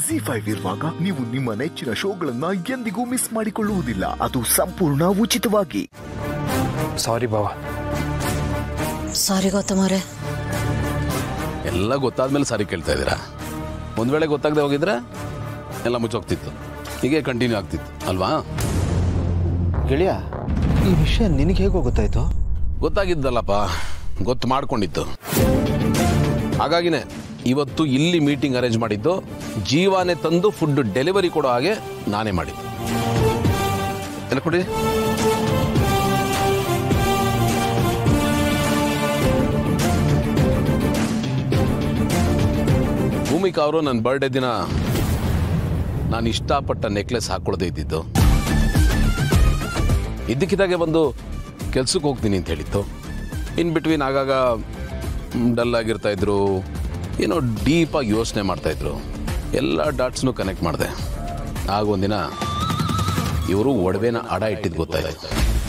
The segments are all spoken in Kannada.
ಜಿ ಫೈವ್ ಇರುವಾಗ ನೀವು ನಿಮ್ಮ ನೆಚ್ಚಿನ ಶೋಗಳನ್ನ ಎಂದಿಗೂ ಮಿಸ್ ಮಾಡಿಕೊಳ್ಳುವುದಿಲ್ಲ ಅದು ಸಂಪೂರ್ಣ ಉಚಿತವಾಗಿ ಸಾರಿ ಬಾವ ಸಾರಿ ಗೌತಮ್ ಅವರೇ ಎಲ್ಲ ಗೊತ್ತಾದ್ಮೇಲೆ ಸಾರಿ ಕೇಳ್ತಾ ಇದ್ದೀರಾ ಒಂದು ವೇಳೆ ಗೊತ್ತಾಗದೆ ಹೋಗಿದ್ರೆ ಎಲ್ಲ ಮುಚ್ಚೋಗ್ತಿತ್ತು ಹೀಗೆ ಕಂಟಿನ್ಯೂ ಆಗ್ತಿತ್ತು ಅಲ್ವಾ ಗೆಳೆಯ ಈ ವಿಷಯ ನಿನಗೆ ಹೇಗೋ ಗೊತ್ತಾಯ್ತು ಗೊತ್ತಾಗಿದ್ದಲ್ಲಪ್ಪ ಗೊತ್ತು ಮಾಡ್ಕೊಂಡಿತ್ತು ಹಾಗಾಗಿನೇ ಇವತ್ತು ಇಲ್ಲಿ ಮೀಟಿಂಗ್ ಅರೇಂಜ್ ಮಾಡಿದ್ದು ಜೀವಾನೇ ತಂದು ಫುಡ್ ಡೆಲಿವರಿ ಕೊಡೋ ಹಾಗೆ ನಾನೇ ಮಾಡಿದ್ದು ಎಲ್ಲ ಕೊಡಿ ಭೂಮಿಕಾ ಅವರು ನನ್ನ ಬರ್ಡೇ ದಿನ ನಾನು ಇಷ್ಟಪಟ್ಟ ನೆಕ್ಲೆಸ್ ಹಾಕೊಳ್ಳದೆ ಇದ್ದಿದ್ದು ಇದ್ದಕ್ಕಿದ್ದಾಗೆ ಬಂದು ಕೆಲ್ಸಕ್ಕೆ ಹೋಗ್ತೀನಿ ಅಂತ ಹೇಳಿತ್ತು ಇನ್ ಬಿಟ್ವೀನ್ ಆಗಾಗ ಡಲ್ ಆಗಿರ್ತಾ ಇದ್ರು ಏನೋ ಡೀಪಾಗಿ ಯೋಚನೆ ಮಾಡ್ತಾ ಇದ್ರು ಎಲ್ಲ ಡಾಟ್ಸ್ನು ಕನೆಕ್ಟ್ ಮಾಡಿದೆ ಆಗ ಒಂದಿನ ಇವರು ಒಡವೆನ ಅಡ ಇಟ್ಟಿದ್ದು ಗೊತ್ತಾಯ್ತು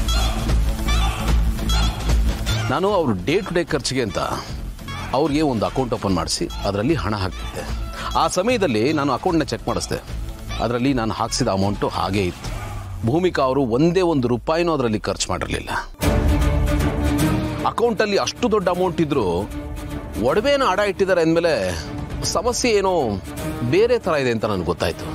ನಾನು ಅವ್ರ ಡೇ ಟು ಡೇ ಖರ್ಚಿಗೆ ಅಂತ ಅವ್ರಿಗೆ ಒಂದು ಅಕೌಂಟ್ ಓಪನ್ ಮಾಡಿಸಿ ಅದರಲ್ಲಿ ಹಣ ಹಾಕ್ತಿದ್ದೆ ಆ ಸಮಯದಲ್ಲಿ ನಾನು ಅಕೌಂಟ್ನ ಚೆಕ್ ಮಾಡಿಸ್ದೆ ಅದರಲ್ಲಿ ನಾನು ಹಾಕ್ಸಿದ ಅಮೌಂಟು ಹಾಗೇ ಇತ್ತು ಭೂಮಿಕಾ ಅವರು ಒಂದೇ ಒಂದು ರೂಪಾಯಿನೂ ಅದರಲ್ಲಿ ಖರ್ಚು ಮಾಡಿರಲಿಲ್ಲ ಅಕೌಂಟಲ್ಲಿ ಅಷ್ಟು ದೊಡ್ಡ ಅಮೌಂಟ್ ಇದ್ರು ಒಡವೆನ ಅಡ ಇಟ್ಟಿದ್ದಾರೆ ಅಂದಮೇಲೆ ಸಮಸ್ಯೆ ಏನೋ ಬೇರೆ ಥರ ಇದೆ ಅಂತ ನನಗೆ ಗೊತ್ತಾಯ್ತು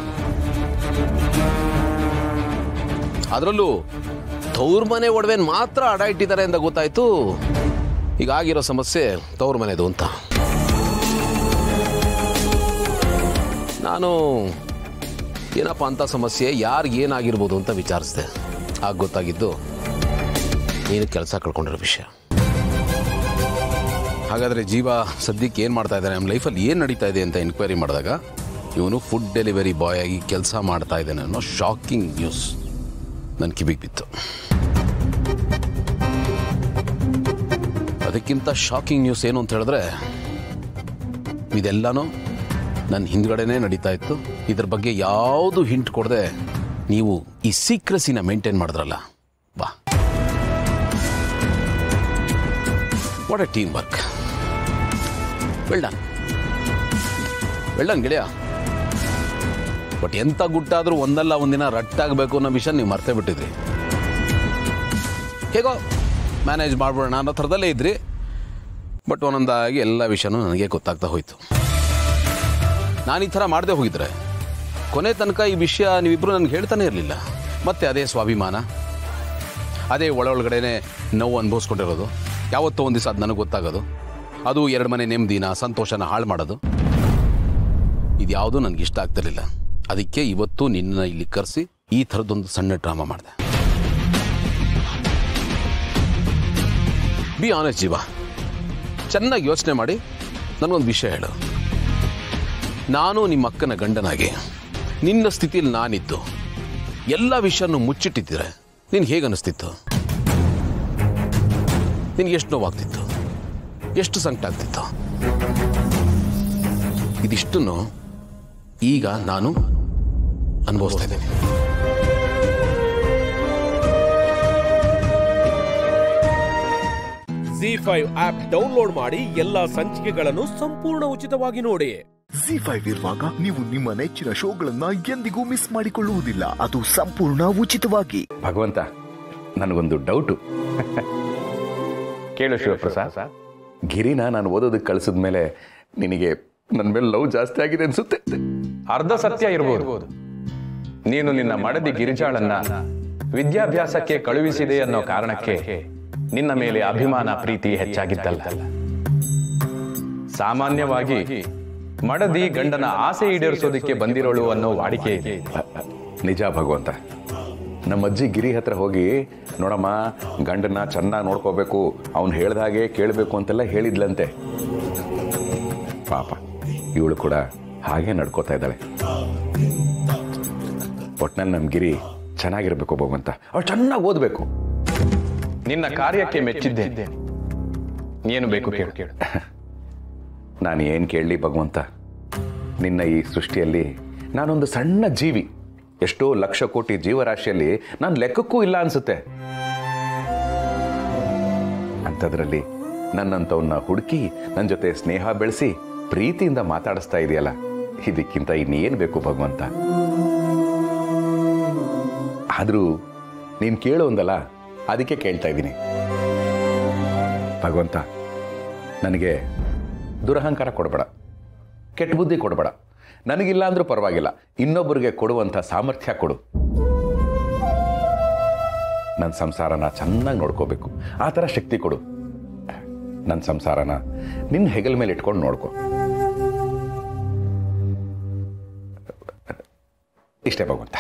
ಅದರಲ್ಲೂ ತವ್ರ ಮನೆ ಒಡವೆನ ಮಾತ್ರ ಅಡ ಇಟ್ಟಿದ್ದಾರೆ ಅಂತ ಗೊತ್ತಾಯ್ತು ಈಗ ಆಗಿರೋ ಸಮಸ್ಯೆ ತವ್ರ ಮನೆದು ಅಂತ ನಾನು ಏನಪ್ಪ ಅಂತ ಸಮಸ್ಯೆ ಯಾರಿಗೆ ಏನಾಗಿರ್ಬೋದು ಅಂತ ವಿಚಾರಿಸಿದೆ ಆಗ ಗೊತ್ತಾಗಿದ್ದು ನೀನು ಕೆಲಸ ಕಳ್ಕೊಂಡಿರೋ ವಿಷಯ ಹಾಗಾದರೆ ಜೀವ ಸದ್ಯಕ್ಕೆ ಏನು ಮಾಡ್ತಾ ಇದ್ದಾನೆ ನಮ್ಮ ಲೈಫಲ್ಲಿ ಏನು ನಡೀತಾ ಇದೆ ಅಂತ ಎನ್ಕ್ವೈರಿ ಮಾಡಿದಾಗ ಇವನು ಫುಡ್ ಡೆಲಿವರಿ ಬಾಯ್ ಆಗಿ ಕೆಲಸ ಮಾಡ್ತಾ ಇದ್ದಾನೆ ಅನ್ನೋ ಶಾಕಿಂಗ್ ನ್ಯೂಸ್ ನನ್ನ ಕಿವಿಗೆ ಬಿತ್ತು ಅದಕ್ಕಿಂತ ಶಾಕಿಂಗ್ ನ್ಯೂಸ್ ಏನು ಅಂತ ಹೇಳಿದ್ರೆ ಇದೆಲ್ಲನೂ ನನ್ನ ಹಿಂದ್ಗಡೆನೇ ನಡೀತಾ ಇತ್ತು ಇದ್ರ ಬಗ್ಗೆ ಯಾವುದು ಹಿಂಟ್ ಕೊಡದೆ ನೀವು ಈ ಸೀಕ್ರೆಸಿನ ಮೇಂಟೈನ್ ಮಾಡಿದ್ರಲ್ಲ ಬಾ what a team work well done well done ಗೆಳೆಯ ಬಟ್ ಎಂಥ ಗುಟ್ಟಾದರೂ ಒಂದಲ್ಲ ಒಂದಿನ ರಟ್ಟಾಗಬೇಕು ಅನ್ನೋ ವಿಷಯ ನೀವು ಮರ್ತೇ ಬಿಟ್ಟಿದ್ರಿ ಹೇಗೋ ಮ್ಯಾನೇಜ್ ಮಾಡ್ಬಿಡೋಣ ಅನ್ನೋ ಥರದಲ್ಲೇ ಇದ್ರಿ ಬಟ್ ಒಂದೊಂದಾಗಿ ಎಲ್ಲ ವಿಷಯನೂ ನನಗೆ ಗೊತ್ತಾಗ್ತಾ ಹೋಯ್ತು ನಾನು ಈ ಥರ ಮಾಡದೆ ಹೋಗಿದ್ರೆ ಕೊನೆ ತನಕ ಈ ವಿಷಯ ನೀವಿಬ್ಬರು ನನಗೆ ಹೇಳ್ತಾನೆ ಇರಲಿಲ್ಲ ಮತ್ತೆ ಅದೇ ಸ್ವಾಭಿಮಾನ ಅದೇ ಒಳ ಒಳಗಡೆನೆ ನೋವು ಅನುಭವಿಸ್ಕೊಂಡಿರೋದು ಯಾವತ್ತೋ ಒಂದು ದಿವಸ ಅದು ನನಗೆ ಗೊತ್ತಾಗೋದು ಅದು ಎರಡು ಮನೆ ನೆಮ್ಮದಿನ ಸಂತೋಷನ ಹಾಳು ಮಾಡೋದು ಇದ್ಯಾವುದೂ ನನಗೆ ಇಷ್ಟ ಆಗ್ತಿರ್ಲಿಲ್ಲ ಅದಕ್ಕೆ ಇವತ್ತು ನಿನ್ನ ಇಲ್ಲಿ ಕರೆಸಿ ಈ ಥರದ್ದೊಂದು ಸಣ್ಣ ಡ್ರಾಮಾ ಮಾಡಿದೆ ಬಿ ಆನೆಸ್ಟ್ ಜೀವ ಚೆನ್ನಾಗಿ ಯೋಚನೆ ಮಾಡಿ ನನಗೊಂದು ವಿಷಯ ಹೇಳು ನಾನು ನಿಮ್ಮ ಅಕ್ಕನ ಗಂಡನಾಗಿ ನಿನ್ನ ಸ್ಥಿತಿಯಲ್ಲಿ ನಾನಿದ್ದು ಎಲ್ಲ ವಿಷಯನೂ ಮುಚ್ಚಿಟ್ಟಿದ್ದರೆ ನಿನ್ಗೆ ಹೇಗೆ ಅನಿಸ್ತಿತ್ತು ನಿನ್ಗೆ ಎಷ್ಟು ನೋವಾಗ್ತಿತ್ತು ಎಷ್ಟು ಸಂಕಟ ಆಗ್ತಿತ್ತು ಇದಿಷ್ಟನ್ನು ಈಗ ನಾನು ಅನುಭವಿಸ್ತಾ ಇದ್ದೀನಿ ಜಿ ಫೈವ್ ಆಪ್ ಡೌನ್ಲೋಡ್ ಮಾಡಿ ಎಲ್ಲಾ ಸಂಚಿಕೆಗಳನ್ನು ಸಂಪೂರ್ಣ ಉಚಿತವಾಗಿ ನೋಡಿ ಜಿ ಫೈವ್ ಇರುವಾಗ ನೀವು ನಿಮ್ಮ ನೆಚ್ಚಿನ ಶೋಗಳನ್ನ ಎಂದಿಗೂ ಮಿಸ್ ಮಾಡಿಕೊಳ್ಳುವುದಿಲ್ಲ ಅದು ಸಂಪೂರ್ಣ ಉಚಿತವಾಗಿ ಭಗವಂತ ನನಗೊಂದು ಡೌಟು ಕೇಳು ಶಿವಪ್ರಸಾದ್ ಗಿರಿನ ನಾನು ಓದೋದಕ್ಕೆ ಕಳಿಸಿದ ಮೇಲೆ ನಿನಗೆ ನನ್ನ ಮೇಲೆ ಲವ್ ಜಾಸ್ತಿ ಆಗಿದೆ ಅನ್ಸುತ್ತೆ ಅರ್ಧ ಸತ್ಯ ಇರಬಹುದು ನೀನು ನಿನ್ನ ಮಡದಿ ಗಿರಿಜಾಳನ್ನ ವಿದ್ಯಾಭ್ಯಾಸಕ್ಕೆ ಕಳುಹಿಸಿದೆ ಅನ್ನೋ ಕಾರಣಕ್ಕೆ ನಿನ್ನ ಮೇಲೆ ಅಭಿಮಾನ ಪ್ರೀತಿ ಹೆಚ್ಚಾಗಿದ್ದಲ್ಲ ಸಾಮಾನ್ಯವಾಗಿ ಮಡದಿ ಗಂಡನ ಆಸೆ ಈಡೇರಿಸೋದಕ್ಕೆ ಬಂದಿರೋಳು ಅನ್ನೋ ವಾಡಿಕೆ ಇದೆ ನಿಜ ಭಗವಂತ ನಮ್ಮ ಅಜ್ಜಿ ಗಿರಿ ಹತ್ರ ಹೋಗಿ ನೋಡಮ್ಮ ಗಂಡನ್ನ ಚೆನ್ನಾಗಿ ನೋಡ್ಕೋಬೇಕು ಅವ್ನು ಹೇಳ್ದ ಹಾಗೆ ಕೇಳಬೇಕು ಅಂತೆಲ್ಲ ಹೇಳಿದ್ಲಂತೆ ಪಾಪ ಇವಳು ಕೂಡ ಹಾಗೆ ನಡ್ಕೋತಾ ಇದ್ದಾಳೆ ಒಟ್ನಲ್ಲಿ ನಮ್ಮ ಗಿರಿ ಚೆನ್ನಾಗಿರ್ಬೇಕು ಭಗವಂತ ಅವಳು ಚೆನ್ನಾಗಿ ಓದಬೇಕು ನಿನ್ನ ಕಾರ್ಯಕ್ಕೆ ಮೆಚ್ಚಿದ್ದೆ ಏನು ಬೇಕು ಕೇಳು ಕೇಳು ನಾನು ಏನು ಕೇಳಲಿ ಭಗವಂತ ನಿನ್ನ ಈ ಸೃಷ್ಟಿಯಲ್ಲಿ ನಾನೊಂದು ಸಣ್ಣ ಜೀವಿ ಎಷ್ಟೋ ಲಕ್ಷ ಕೋಟಿ ಜೀವರಾಶಿಯಲ್ಲಿ ನಾನು ಲೆಕ್ಕಕ್ಕೂ ಇಲ್ಲ ಅನ್ಸುತ್ತೆ ಅಂಥದ್ರಲ್ಲಿ ನನ್ನಂಥವನ್ನ ಹುಡುಕಿ ನನ್ನ ಜೊತೆ ಸ್ನೇಹ ಬೆಳೆಸಿ ಪ್ರೀತಿಯಿಂದ ಮಾತಾಡಿಸ್ತಾ ಇದೆಯಲ್ಲ ಇದಕ್ಕಿಂತ ಇನ್ನೇನು ಬೇಕು ಭಗವಂತ ಆದರೂ ನೀನು ಕೇಳು ಒಂದಲ್ಲ ಅದಕ್ಕೆ ಕೇಳ್ತಾ ಇದ್ದೀನಿ ಭಗವಂತ ನನಗೆ ದುರಹಂಕಾರ ಕೊಡಬೇಡ ಕೆಟ್ಟ ಬುದ್ಧಿ ಕೊಡಬೇಡ ನನಗಿಲ್ಲ ಅಂದರೂ ಪರವಾಗಿಲ್ಲ ಇನ್ನೊಬ್ಬರಿಗೆ ಕೊಡುವಂಥ ಸಾಮರ್ಥ್ಯ ಕೊಡು ನನ್ನ ಸಂಸಾರನ ಚೆನ್ನಾಗಿ ನೋಡ್ಕೋಬೇಕು ಆ ಥರ ಶಕ್ತಿ ಕೊಡು ನನ್ನ ಸಂಸಾರನ ನಿನ್ನ ಹೆಗಲ ಮೇಲೆ ಇಟ್ಕೊಂಡು ನೋಡ್ಕೊ ಇಷ್ಟೇ ಭಗವಂತ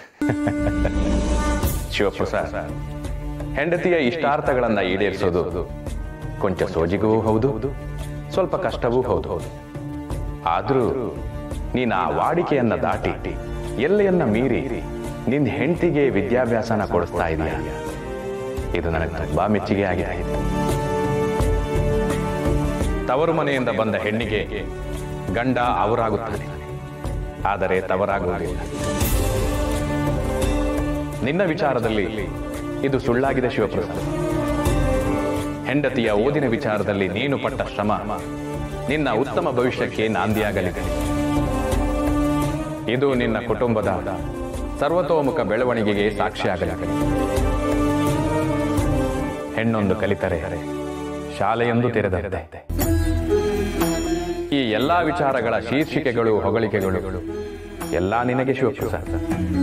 ಶಿವಪ್ರಸಾದ್ ಹೆಂಡತಿಯ ಇಷ್ಟಾರ್ಥಗಳನ್ನ ಈಡೇರಿಸೋದು ಕೊಂಚ ಸೋಜಿಗೂ ಹೌದು ಸ್ವಲ್ಪ ಕಷ್ಟವೂ ಹೌದು ಆದರೂ ನೀನು ಆ ವಾಡಿಕೆಯನ್ನ ದಾಟಿ ಎಲ್ಲೆಯನ್ನ ಮೀರಿ ನಿನ್ನ ಹೆಂಡತಿಗೆ ವಿದ್ಯಾಭ್ಯಾಸನ ಕೊಡಿಸ್ತಾ ಇದೆಯಾ ಇದು ನನಗೆ ತುಂಬಾ ಮೆಚ್ಚುಗೆ ಆಗಿದೆ ತವರು ಮನೆಯಿಂದ ಬಂದ ಹೆಣ್ಣಿಗೆ ಗಂಡ ಅವರಾಗುತ್ತಾನೆ ಆದರೆ ತವರಾಗುವುದಿಲ್ಲ ನಿನ್ನ ವಿಚಾರದಲ್ಲಿ ಇದು ಸುಳ್ಳಾಗಿದೆ ಶಿವಪ್ರಸಾದ್ ಹೆಂಡತಿಯ ಓದಿನ ವಿಚಾರದಲ್ಲಿ ನೀನು ಪಟ್ಟ ಶ್ರಮ ನಿನ್ನ ಉತ್ತಮ ಭವಿಷ್ಯಕ್ಕೆ ನಾಂದಿಯಾಗಲಿದೆ ಇದು ನಿನ್ನ ಕುಟುಂಬದ ಸರ್ವತೋಮುಖ ಬೆಳವಣಿಗೆಗೆ ಸಾಕ್ಷಿಯಾಗಲಿದೆ ಹೆಣ್ಣೊಂದು ಕಲಿತರೆ ಶಾಲೆಯೊಂದು ತೆರೆದಂತೆ ಈ ಎಲ್ಲಾ ವಿಚಾರಗಳ ಶೀರ್ಷಿಕೆಗಳು ಹೊಗಳಿಕೆಗಳು ಎಲ್ಲಾ ನಿನಗೆ ಶಿವಪ್ರಸಾದ್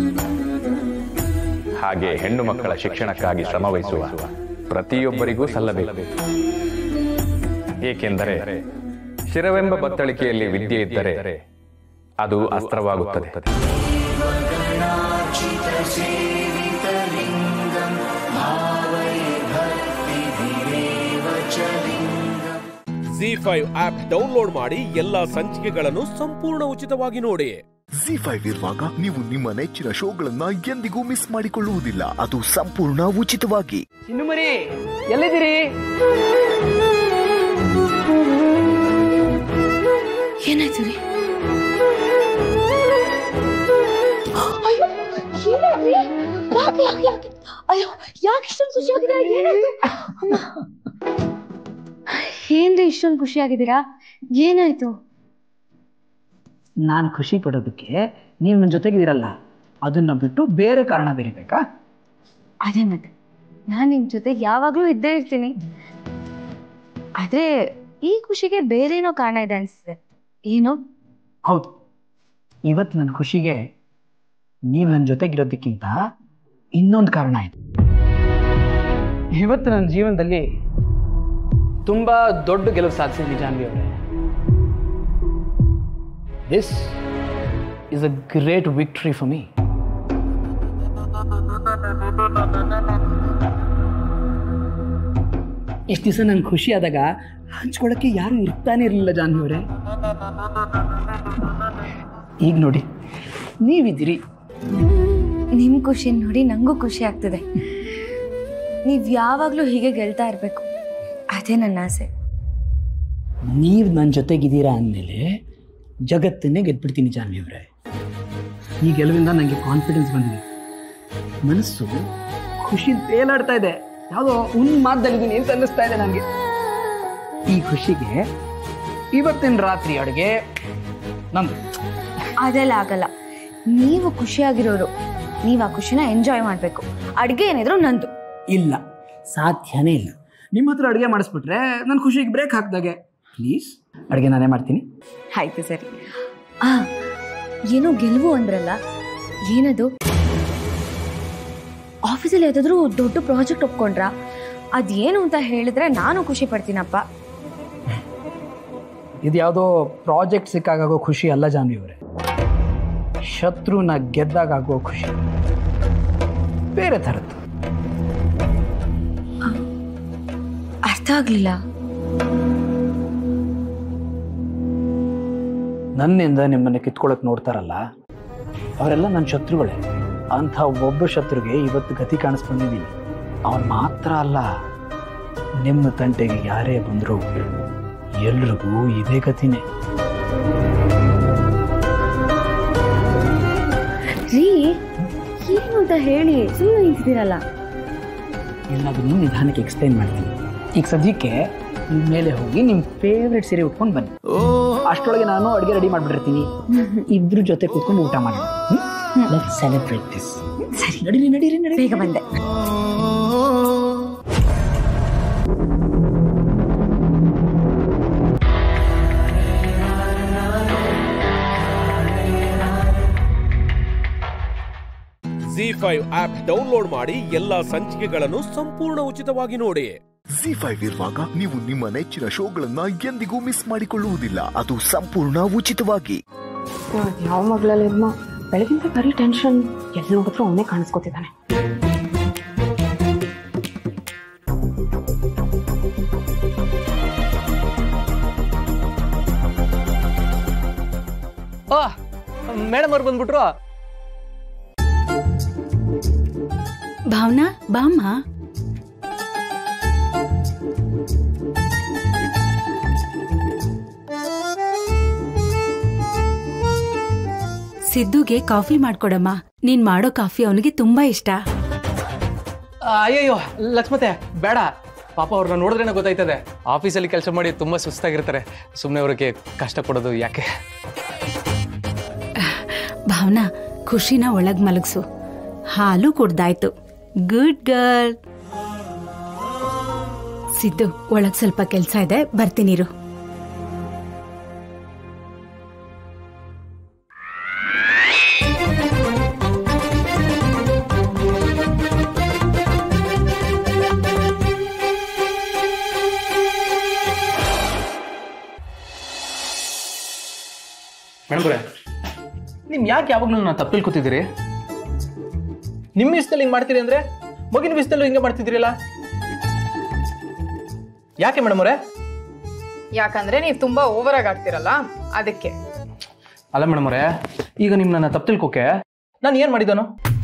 ಹಾಗೆ ಹೆಣ್ಣು ಮಕ್ಕಳ ಶಿಕ್ಷಣಕ್ಕಾಗಿ ಶ್ರಮವಹಿಸುವ ಪ್ರತಿಯೊಬ್ಬರಿಗೂ ಸಲ್ಲಬೇಕು ಏಕೆಂದರೆ ಶಿರವೆಂಬ ಬತ್ತಳಿಕೆಯಲ್ಲಿ ವಿದ್ಯೆ ಇದ್ದರೆ ಅದು ಅಸ್ತ್ರವಾಗುತ್ತದೆ ಜಿ ಫೈವ್ ಆಪ್ ಡೌನ್ಲೋಡ್ ಮಾಡಿ ಎಲ್ಲಾ ಸಂಚಿಕೆಗಳನ್ನು ಸಂಪೂರ್ಣ ಉಚಿತವಾಗಿ ನೋಡಿ ಜಿ ಫೈವ್ ಇರುವಾಗ ನೀವು ನಿಮ್ಮ ನೆಚ್ಚಿನ ಶೋಗಳನ್ನ ಎಂದಿಗೂ ಮಿಸ್ ಮಾಡಿಕೊಳ್ಳುವುದಿಲ್ಲ ಅದು ಸಂಪೂರ್ಣ ಉಚಿತವಾಗಿ ಚಿನ್ನುಮರಿ ಎಲ್ಲಿದ್ದೀರಿ ಏನಾಯ್ತು ರೀ ಅಯ್ಯೋ ಯಾಕೆ ಇಷ್ಟೊಂದು ಖುಷಿ ಆಗಿದ್ದೀರಾ ಏನಾಯ್ತು ಅಮ್ಮ. ಏನ್ರಿ ಇಷ್ಟೊಂದು ಖುಷಿ ಆಗಿದ್ದೀರಾ ಏನಾಯ್ತು ನಾನು ಖುಷಿ ಪಡೋದಕ್ಕೆ ನೀವು ನನ್ನ ಜೊತೆಗಿದ್ದೀರಲ್ಲ ಅದನ್ನ ಬಿಟ್ಟು ಬೇರೆ ಕಾರಣ ಬೇರೆ ಬೇಕಾ ಅದೇ ಮತ್ತೆ ನಾನು ನಿಮ್ ಜೊತೆ ಯಾವಾಗ್ಲೂ ಇದ್ದೇ ಇರ್ತೀನಿ ಆದ್ರೆ ಈ ಖುಷಿಗೆ ಬೇರೇನೋ ಕಾರಣ ಇದೆ ಅನ್ಸುತ್ತೆ ಏನು ಹೌದು ಇವತ್ತು ನನ್ನ ಖುಷಿಗೆ ನೀವು ನನ್ನ ಜೊತೆಗಿರೋದಕ್ಕಿಂತ ಇನ್ನೊಂದು ಕಾರಣ ಇದೆ ಇವತ್ತು ನನ್ನ ಜೀವನದಲ್ಲಿ ತುಂಬ ದೊಡ್ಡ ಗೆಲುವು ಸಾಧಿಸಿದ್ದೀನಿ ಜಾನ್ವಿ ಅವರೇ this is a great victory for me ಇಷ್ಟು ದಿವಸ ನಂಗೆ ಖುಷಿ ಆದಾಗ ಹಂಚ್ಕೊಳ್ಳೋಕ್ಕೆ ಯಾರು ಇರ್ತಾನೆ ಇರಲಿಲ್ಲ ಜಾನ್ವಿ ಅವರೇ ಈಗ ನೋಡಿ ನೀವಿದ್ದೀರಿ ನಿಮ್ ಖುಷಿ ನೋಡಿ ನಂಗೂ ಖುಷಿ ಆಗ್ತಿದೆ ನೀವ್ ಯಾವಾಗ್ಲೂ ಹೀಗೆ ಗೆಲ್ತಾ ಇರ್ಬೇಕು ಅದೇ ನನ್ನ ಆಸೆ ನೀವು ನನ್ನ ಜೊತೆಗಿದ್ದೀರಾ ಅಂದಮೇಲೆ ಜಗತ್ತನ್ನೇ ಗೆದ್ಬಿಡ್ತೀನಿ ಜಾನ್ವಿ ಅವರೇ ಈ ಗೆಲುವಿಂದ ನನಗೆ ಕಾನ್ಫಿಡೆನ್ಸ್ ಬಂದಿದೆ ಮನಸ್ಸು ಖುಷಿ ತೇಲಾಡ್ತಾ ಇದೆ ಯಾವುದೋ ಒಂದು ಮಾತಲ್ಲಿದ್ದೀನಿ ಅಂತ ಅನ್ನಿಸ್ತಾ ಇದೆ ನನಗೆ ಈ ಖುಷಿಗೆ ಇವತ್ತಿನ ರಾತ್ರಿ ಅಡುಗೆ ನಂದು ಅದೆಲ್ಲ ಆಗಲ್ಲ ನೀವು ಖುಷಿಯಾಗಿರೋರು ನೀವು ಆ ಖುಷಿನ ಎಂಜಾಯ್ ಮಾಡಬೇಕು ಅಡುಗೆ ಏನಿದ್ರು ನಂದು ಇಲ್ಲ ಸಾಧ್ಯನೇ ಇಲ್ಲ ನಿಮ್ಮ ಹತ್ರ ಅಡುಗೆ ಮಾಡಿಸ್ಬಿಟ್ರೆ ನನ್ನ ಖುಷಿಗೆ ಬ್ರೇಕ್ ಹಾಕ್ದಾಗೆ ಪ್ಲೀಸ್ ಅಡುಗೆ ನಾನೇ ಮಾಡ್ತೀನಿ ಆಯ್ತು ಸರಿ ಆ ಏನೋ ಗೆಲುವು ಅಂದ್ರಲ್ಲ ಏನದು ಆಫೀಸಲ್ಲಿ ಯಾವ್ದಾದ್ರು ದೊಡ್ಡ ಪ್ರಾಜೆಕ್ಟ್ ಒಪ್ಕೊಂಡ್ರ ಅದೇನು ಅಂತ ಹೇಳಿದ್ರೆ ನಾನು ಖುಷಿ ಪಡ್ತೀನಪ್ಪ ಇದು ಯಾವುದೋ ಪ್ರಾಜೆಕ್ಟ್ ಸಿಕ್ಕಾಗೋ ಖುಷಿ ಅಲ್ಲ ಜಾನ್ವಿ ಅವರೇ ಶತ್ರುನ ಗೆದ್ದಾಗ ಆಗೋ ಖುಷಿ ಬೇರೆ ಥರದ್ದು ಅರ್ಥ ಆಗ್ಲಿಲ್ಲ ನನ್ನಿಂದ ನಿಮ್ಮನ್ನು ಕಿತ್ಕೊಳ್ಳೋಕೆ ನೋಡ್ತಾರಲ್ಲ ಅವರೆಲ್ಲ ನನ್ನ ಶತ್ರುಗಳೇ ಅಂಥ ಒಬ್ಬ ಶತ್ರುಗೆ ಇವತ್ತು ಗತಿ ಕಾಣಿಸ್ಬಂದಿದ್ದೀನಿ ಅವನು ಮಾತ್ರ ಅಲ್ಲ ನಿಮ್ಮ ತಂಟೆಗೆ ಯಾರೇ ಬಂದರೂ ಎಲ್ರಿಗೂ ಇದೇ ಗತಿನೇ ರೀ ಏನು ಅಂತ ಹೇಳಿ ಸುಮ್ಮನೆ ನಿಂತಿದ್ದೀರಲ್ಲ ಎಲ್ಲದನ್ನು ನಿಧಾನಕ್ಕೆ ಎಕ್ಸ್ಪ್ಲೈನ್ ಮಾಡ್ತೀನಿ ಈಗ ಸದ್ಯಕ್ಕೆ ನೀವು ಮೇಲೆ ಹೋಗಿ ನಿಮ್ಮ ಫೇವ್ರೆಟ್ ಸೀರೆ ಉಟ್ಕೊಂಡು ಬನ್ನಿ ಅಷ್ಟರೊಳಗೆ ನಾನು ಅಡುಗೆ ರೆಡಿ ಮಾಡಿಬಿಟ್ಟಿರ್ತೀನಿ ಇಬ್ರು ಜೊತೆ ಕೂತ್ಕೊಂಡು ಊಟ ಮಾಡೋಣ ಲೆಟ್ ಸೆಲೆಬ್ರೇಟ್ ದಿಸ್ ಸರಿ ನಡೀರಿ ನಡೀರಿ ನಡೀರಿ ಬೇಗ ಬಂದೆ ಜಿ ಫೈವ್ ಆಪ್ ಡೌನ್ಲೋಡ್ ಮಾಡಿ ಎಲ್ಲಾ ಸಂಚಿಕೆಗಳನ್ನು ಸಂಪೂರ್ಣ ಉಚಿತವಾಗಿ ನೋಡಿ ಜಿ ಫೈವ್ ಇರುವಾಗ ನೀವು ನಿಮ್ಮ ನೆಚ್ಚಿನ ಶೋಗಳನ್ನ ಎಂದಿಗೂ ಮಿಸ್ ಮಾಡಿಕೊಳ್ಳುವುದಿಲ್ಲ ಅದು ಸಂಪೂರ್ಣ ಉಚಿತವಾಗಿ ಯಾವ ಮಗಳಲ್ಲಿದ್ಮ ಬೆಳಗಿಂದ ಬರೀ ಟೆನ್ಷನ್ ಎಲ್ಲಿ ನೋಡಿದ್ರು ಅವನೇ ಕಾಣಿಸ್ಕೊತಿದ್ದಾನೆ ಓ ಮೇಡಮ್ ಅವ್ರು ಬಂದ್ಬಿಟ್ರು ಭಾವನಾ ಬಾಮ್ಮ ಸಿದ್ದುಗೆ ಕಾಫಿ ಮಾಡ್ಕೊಡಮ್ಮ ನೀನ್ ಮಾಡೋ ಕಾಫಿ ಅವನಿಗೆ ತುಂಬಾ ಇಷ್ಟ ಅಯ್ಯಯ್ಯೋ ಲಕ್ಷ್ಮತೆ ಬೇಡ ಪಾಪ ಅವ್ರನ್ನ ನೋಡಿದ್ರೇನೆ ಗೊತ್ತಾಯ್ತದೆ ಆಫೀಸಲ್ಲಿ ಕೆಲಸ ಮಾಡಿ ತುಂಬಾ ಸುಸ್ತಾಗಿರ್ತಾರೆ ಸುಮ್ಮನೆ ಅವ್ರಿಗೆ ಕಷ್ಟ ಕೊಡೋದು ಯಾಕೆ ಭಾವನಾ ಖುಷಿನ ಒಳಗ್ ಮಲಗ್ಸು ಹಾಲು ಕುಡ್ದಾಯ್ತು ಗುಡ್ ಗರ್ಲ್ ಸಿದ್ದು ಒಳಗ್ ಸ್ವಲ್ಪ ಕೆಲ್ಸ ಇದೆ ಬರ್ತೀನಿರು ಮೇಡಮ್ರೆ ನಿಮ್ ಯಾಕೆ ಯಾವಾಗಲೂ ನಾನು ತಪ್ಪು ತಿಳ್ಕೊತಿದ್ದೀರಿ ನಿಮ್ಮ ವಿಷಯದಲ್ಲಿ ಹಿಂಗೆ ಮಾಡ್ತೀರಿ ಅಂದ್ರೆ ಮಗಿನ ವಿಷಯದಲ್ಲೂ ಹಿಂಗೆ ಮಾಡ್ತಿದ್ದೀರಲ್ಲ ಯಾಕೆ ಮೇಡಮ್ ಅವರೇ ಯಾಕಂದ್ರೆ ನೀವು ತುಂಬಾ ಓವರ್ ಆಗಿ ಆಡ್ತಿರಲ್ಲ ಅದಕ್ಕೆ ಅಲ್ಲ ಮೇಡಮ್ ಅವರೇ ಈಗ ನಿಮ್ ನನ್ನ ತಪ್ಪು ತಿಳ್ಕೊಕೆ ನಾನು ಏನು ಮಾಡಿದ್ದಾನು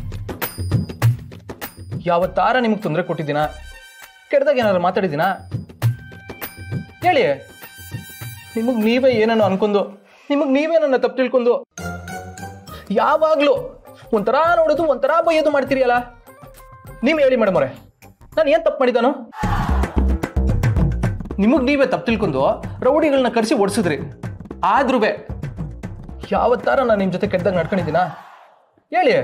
ಯಾವತ್ತಾರ ನಿಮ್ಗೆ ತೊಂದರೆ ಕೊಟ್ಟಿದ್ದೀನ ಕೆಡ್ದಾಗ ಏನಾದ್ರು ಮಾತಾಡಿದ್ದೀನಾ ಹೇಳಿ ನಿಮಗೆ ನೀವೇ ಏನನ್ನು ಅನ್ಕೊಂಡು ನಿಮಗೆ ನೀವೇ ನನ್ನ ತಪ್ಪು ತಿಳ್ಕೊಂಡು ಯಾವಾಗಲೂ ಒಂಥರ ನೋಡೋದು ಒಂಥರ ಬೈಯೋದು ಮಾಡ್ತೀರಿ ಅಲ್ಲ ನೀವು ಹೇಳಿ ಮೇಡಮ್ ಅವರೇ ನಾನು ಏನು ತಪ್ಪು ಮಾಡಿದ್ದಾನು ನಿಮಗೆ ನೀವೇ ತಪ್ಪು ತಿಳ್ಕೊಂಡು ರೌಡಿಗಳನ್ನ ಕರೆಸಿ ಓಡಿಸಿದ್ರಿ ಆದ್ರೂ ಯಾವತ್ತಾರ ನಾನು ನಿಮ್ಮ ಜೊತೆ ಕೆಟ್ಟದಾಗ ನಡ್ಕೊಂಡಿದ್ದೀನಾ ಹೇಳಿ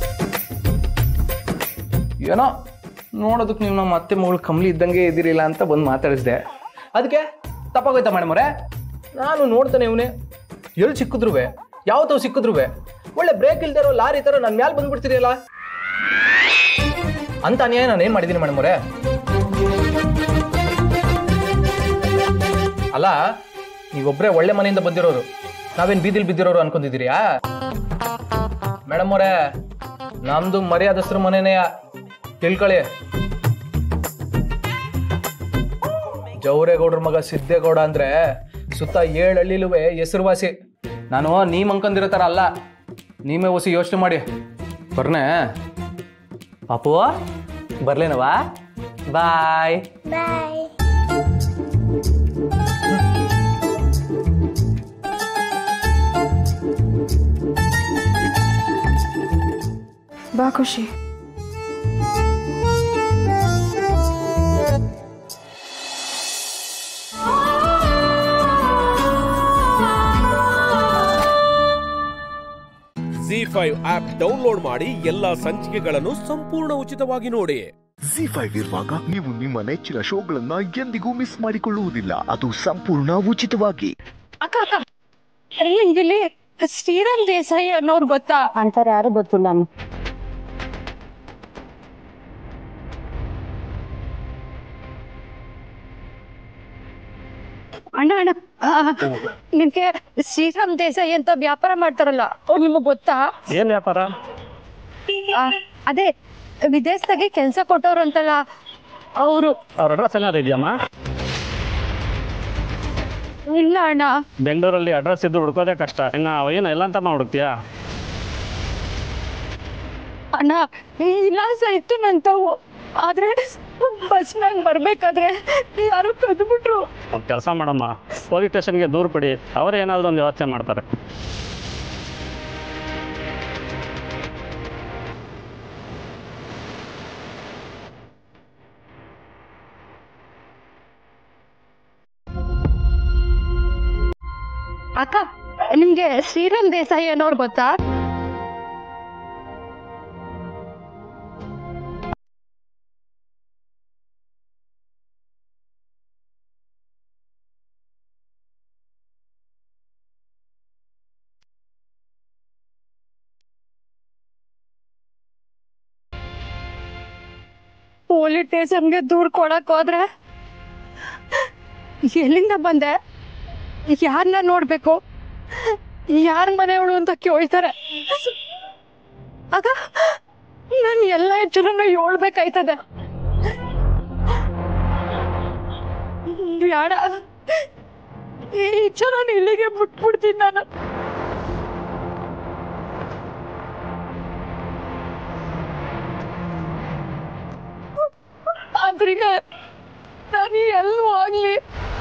ಏನೋ ನೋಡೋದಕ್ಕೆ ನೀವು ನಮ್ಮ ಅತ್ತೆ ಮಗಳು ಕಮ್ಲಿ ಇದ್ದಂಗೆ ಇದ್ದೀರಿಲ್ಲ ಅಂತ ಬಂದು ಮಾತಾಡಿಸ್ದೆ ಅದಕ್ಕೆ ತಪ್ಪಾಗೋಯ್ತಾ ಮೇಡಮ್ ಅವರೇ ನಾನು ನೋಡ್ತಾನೆ ಇವನೇ ಎಲ್ಲಿ ಸಿಕ್ಕಿದ್ರು ಯಾವ ತಾವು ಸಿಕ್ಕಿದ್ರು ಒಳ್ಳೆ ಬ್ರೇಕ್ ಇಲ್ದಿರೋ ಲಾರಿ ಥರ ನನ್ನ ಮ್ಯಾಲೆ ಬಂದ್ಬಿಡ್ತೀರಿಯಲ್ಲ ಅಂತ ಅನ್ಯಾಯ ನಾನು ಏನು ಮಾಡಿದ್ದೀನಿ ಮೇಡಮ್ ಅವರೇ ಅಲ್ಲ ನೀವೊಬ್ಬರೇ ಒಳ್ಳೆ ಮನೆಯಿಂದ ಬಂದಿರೋರು ನಾವೇನ್ ಬೀದಿಲ್ ಬಿದ್ದಿರೋರು ಅನ್ಕೊಂಡಿದ್ದೀರಿಯಾ ಮೇಡಮ್ ಅವರೇ ನಮ್ದು ಮರ್ಯಾದಸ್ರ ಮನೆನೇ ತಿಳ್ಕೊಳ್ಳಿ ಜವರೇಗೌಡ್ರ ಮಗ ಸಿದ್ದೇಗೌಡ ಅಂದ್ರೆ ಸುತ್ತ ಏಳು ಹಳ್ಳಿಲುವೆ ಹೆಸರುವಾಸಿ ನಾನು ನೀವ್ ಅನ್ಕೊಂಡಿರೋ ಥರ ಅಲ್ಲ ನೀವೇ ಹೊಸಿ ಯೋಚನೆ ಮಾಡಿ ಬರ್ನೆ ಪಾಪು ಬರ್ಲೇನವಾ ಬಾಯ್ ಬಾ ಖುಷಿ ಜಿ ಫೈವ್ ಆಪ್ ಡೌನ್ಲೋಡ್ ಮಾಡಿ ಎಲ್ಲಾ ಸಂಚಿಕೆಗಳನ್ನು ಸಂಪೂರ್ಣ ಉಚಿತವಾಗಿ ನೋಡಿ ಜಿ ಫೈವ್ ಇರುವಾಗ ನೀವು ನಿಮ್ಮ ನೆಚ್ಚಿನ ಶೋಗಳನ್ನ ಎಂದಿಗೂ ಮಿಸ್ ಮಾಡಿಕೊಳ್ಳುವುದಿಲ್ಲ ಅದು ಸಂಪೂರ್ಣ ಉಚಿತವಾಗಿ ಅಕ್ಕ ಅಕ್ಕ ಇಲ್ಲಿ ಶ್ರೀರಾಮ್ ದೇಸಾಯಿ ಅನ್ನೋರು ಗೊತ್ತಾ ಅಂತಾರೆ ಯಾರು ಗೊತ್ತಿಲ್ಲ ನಾನು ಅಣ್ಣ ಅಣ್ಣ ಆ, ನಿಮ್ಗೆ ಶ್ರೀರಾಮ್ ದೇಸಾಯಿ ಅಂತ ವ್ಯಾಪಾರ ಮಾಡ್ತಾರಲ್ಲ ಅವ್ರು ನಿಮಗ್ ಗೊತ್ತಾ ಏನ್ ವ್ಯಾಪಾರ ಆ, ಅದೇ ವಿದೇಶದಾಗೆ ಕೆಲ್ಸ ಕೊಟ್ಟವ್ರು ಅಂತಲ್ಲ ಅವರು ಅವ್ರ ಅಡ್ರೆಸ್ ಏನಾದ್ರು ಇದೆಯಮ್ಮ ಇಲ್ಲ ಅಣ್ಣ ಬೆಂಗಳೂರಲ್ಲಿ ಅಡ್ರೆಸ್ ಇದ್ದು ಹುಡ್ಕೋದೇ ಕಷ್ಟ ಇನ್ನು ಏನು ಎಲ್ಲ ಅಂತ ಹುಡುಕ್ತೀಯಾ ಅಣ್ಣ ಈ ವಿಳಾಸ ಇತ್ತು ನಂತವು ಆದ್ರೆ ಬಸ್ನಾಗ ಬರ್ಬೇಕಾದ್ರೆ ಯಾರು ಕದ್ಬಿಟ್ರು ಒಂದು ಕೆಲಸ ಮಾಡಮ್ಮ ಪೊಲೀಸ್ ಸ್ಟೇಷನ್ಗೆ ದೂರು ಕೊಡಿ ಅವರೇ ಏನಾದರೂ ಒಂದು ವ್ಯವಸ್ಥೆ ಮಾಡ್ತಾರೆ ಅಕ್ಕ ನಿಮ್ಗೆ ಶ್ರೀರಾಮ್ ದೇಸಾಯಿ ಅನ್ನೋರು ಗೊತ್ತಾ ಪೊಲೀಸ್ ಸ್ಟೇಷನ್ಗೆ ದೂರ್ ಕೊಡಕ್ ಹೋದ್ರೆ ಎಲ್ಲಿಂದ ಬಂದೆ ಯಾರನ್ನ ನೋಡ್ಬೇಕು ಯಾರ ಮನೆಯವಳು ಅಂತ ಕೇಳ್ತಾರೆ ಆಗ ನಾನು ಎಲ್ಲ ಹೆಚ್ಚರನ್ನು ಹೇಳ್ಬೇಕಾಯ್ತದೆ ಬೇಡ ಈ ಹೆಚ್ಚರ ಇಲ್ಲಿಗೆ ಬಿಟ್ಬಿಡ್ತೀನಿ ನಾನು ಆದ್ರೀಗ ನಾನು ಎಲ್ಲೂ ಆಗ್ಲಿ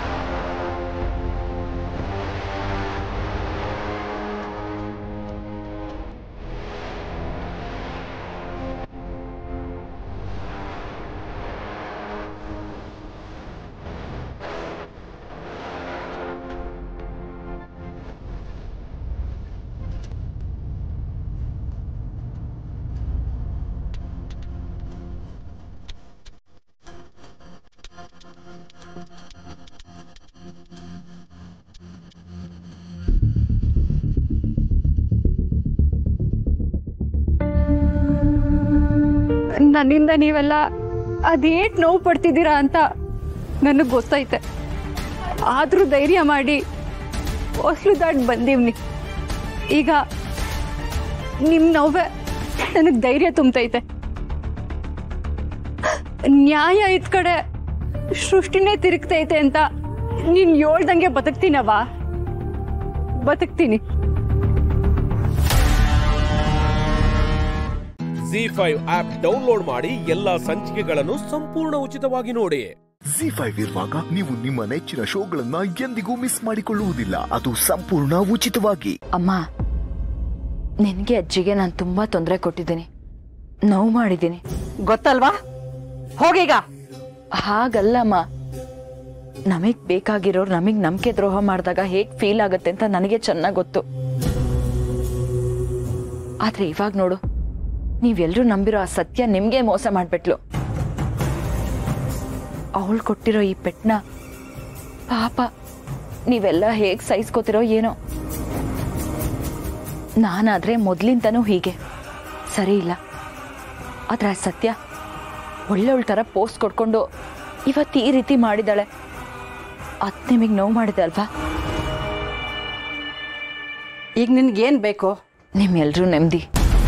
ನನ್ನಿಂದ ನೀವೆಲ್ಲ ಅದೇಟ್ ನೋವು ಪಡ್ತಿದ್ದೀರಾ ಅಂತ ನನಗೆ ಗೊತ್ತೈತೆ ಆದ್ರೂ ಧೈರ್ಯ ಮಾಡಿ ಹೊಸ್ಲು ದಾಟ್ ಬಂದೀವ್ನಿ ಈಗ ನಿಮ್ ನೋವೆ ನನಗೆ ಧೈರ್ಯ ತುಂಬತೈತೆ ನ್ಯಾಯ ಇದ್ ಕಡೆ ಸೃಷ್ಟಿನೇ ತಿರುಗ್ತೈತೆ ಅಂತ ನೀನ್ ಹೇಳ್ದಂಗೆ ಬದುಕ್ತೀನವ ಬದುಕ್ತೀನಿ ಜಿ ಫೈವ್ ಆಪ್ ಡೌನ್ಲೋಡ್ ಮಾಡಿ ಎಲ್ಲಾ ಸಂಚಿಕೆಗಳನ್ನು ಸಂಪೂರ್ಣ ಉಚಿತವಾಗಿ ನೋಡಿ ಜಿ ಫೈವ್ ಇರುವಾಗ ನೀವು ನಿಮ್ಮ ನೆಚ್ಚಿನ ಶೋಗಳನ್ನ ಎಂದಿಗೂ ಮಿಸ್ ಮಾಡಿಕೊಳ್ಳುವುದಿಲ್ಲ ಅದು ಸಂಪೂರ್ಣ ಉಚಿತವಾಗಿ ಅಮ್ಮ ನಿನಗೆ ಅಜ್ಜಿಗೆ ನಾನು ತುಂಬಾ ತೊಂದರೆ ಕೊಟ್ಟಿದ್ದೀನಿ ನೋವು ಮಾಡಿದ್ದೀನಿ ಗೊತ್ತಲ್ವಾ ಹೋಗೀಗ ಹಾಗಲ್ಲಮ್ಮ ನಮಗ್ ಬೇಕಾಗಿರೋರು ನಮಗ್ ನಂಬಿಕೆ ದ್ರೋಹ ಮಾಡಿದಾಗ ಹೇಗ್ ಫೀಲ್ ಆಗತ್ತೆ ಅಂತ ನನಗೆ ಚೆನ್ನಾಗ್ ಗೊತ್ತು ಆದ್ರೆ ಇವಾಗ ನೋಡು ನೀವೆಲ್ಲರೂ ನಂಬಿರೋ ಆ ಸತ್ಯ ನಿಮ್ಗೆ ಮೋಸ ಮಾಡ್ಬಿಟ್ಲು ಅವಳು ಕೊಟ್ಟಿರೋ ಈ ಪೆಟ್ನ ಪಾಪ ನೀವೆಲ್ಲ ಹೇಗ್ ಸಹಿಸ್ಕೋತಿರೋ ಏನೋ ನಾನಾದ್ರೆ ಮೊದ್ಲಿಂದನೂ ಹೀಗೆ ಸರಿ ಇಲ್ಲ ಆದ್ರೆ ಆ ಸತ್ಯ ಒಳ್ಳೆಯವಳ ಥರ ಪೋಸ್ಟ್ ಕೊಡ್ಕೊಂಡು ಇವತ್ತು ಈ ರೀತಿ ಮಾಡಿದಾಳೆ ಅದ್ ನಿಮಗೆ ನೋವು ಮಾಡಿದೆ ಅಲ್ವಾ ಈಗ ನಿನ್ಗೇನ್ ಬೇಕು ನಿಮ್ಮೆಲ್ರೂ ನೆಮ್ಮದಿ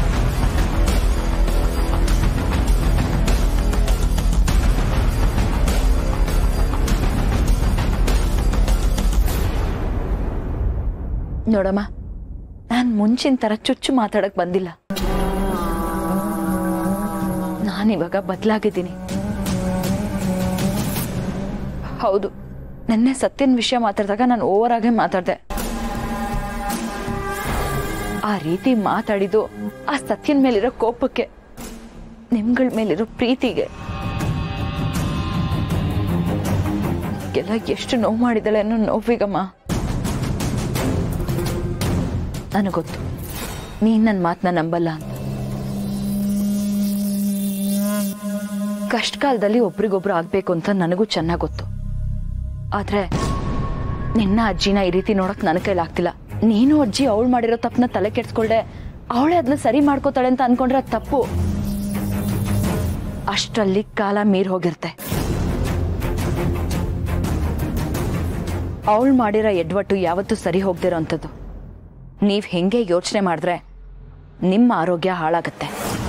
ನೋಡಮ್ಮ ನಾನು ಮುಂಚಿನ ಥರ ಚುಚ್ಚು ಮಾತಾಡಕ್ ಬಂದಿಲ್ಲ ನಾನಿವಾಗ ಬದಲಾಗಿದ್ದೀನಿ ಹೌದು ನೆನ್ನೆ ಸತ್ಯನ ವಿಷಯ ಮಾತಾಡಿದಾಗ ನಾನು ಓವರ್ ಆಗೇ ಮಾತಾಡಿದೆ ಆ ರೀತಿ ಮಾತಾಡಿದ್ದು ಆ ಸತ್ಯನ ಮೇಲಿರೋ ಕೋಪಕ್ಕೆ ನಿಮ್ಗಳ ಮೇಲಿರೋ ಪ್ರೀತಿಗೆ ಎಲ್ಲ ಎಷ್ಟು ನೋವು ಮಾಡಿದಾಳೆ ಅನ್ನೋ ನೋವಿಗಮ್ಮ ನನಗೆ ಗೊತ್ತು ನೀನ್ ನನ್ನ ಮಾತನ್ನ ನಂಬಲ್ಲ ಅಂತ ಕಷ್ಟ ಕಾಲದಲ್ಲಿ ಒಬ್ರಿಗೊಬ್ರು ಆಗ್ಬೇಕು ಅಂತ ನನಗೂ ಚೆನ್ನಾಗ್ ಗೊತ್ತು ಆದ್ರೆ ನಿನ್ನ ಅಜ್ಜಿನ ಈ ರೀತಿ ನೋಡಕ್ ನನ್ನ ಕೈಲಾಗ್ತಿಲ್ಲ ನೀನು ಅಜ್ಜಿ ಅವಳು ಮಾಡಿರೋ ತಪ್ಪನ್ನ ತಲೆ ಕೆಡ್ಸ್ಕೊಳ್ದೆ ಅವಳೇ ಅದನ್ನ ಸರಿ ಮಾಡ್ಕೋತಾಳೆ ಅಂತ ಅನ್ಕೊಂಡ್ರೆ ಅದ್ ತಪ್ಪು ಅಷ್ಟರಲ್ಲಿ ಕಾಲ ಮೀರ್ ಹೋಗಿರುತ್ತೆ ಅವಳು ಮಾಡಿರೋ ಎಡ್ವಟ್ಟು ಯಾವತ್ತೂ ಸರಿ ಹೋಗ್ದಿರೋ ಅಂಥದ್ದು ನೀವ್ ಹೆಂಗೆ ಯೋಚನೆ ಮಾಡಿದ್ರೆ ನಿಮ್ಮ ಆರೋಗ್ಯ ಹಾಳಾಗತ್ತೆ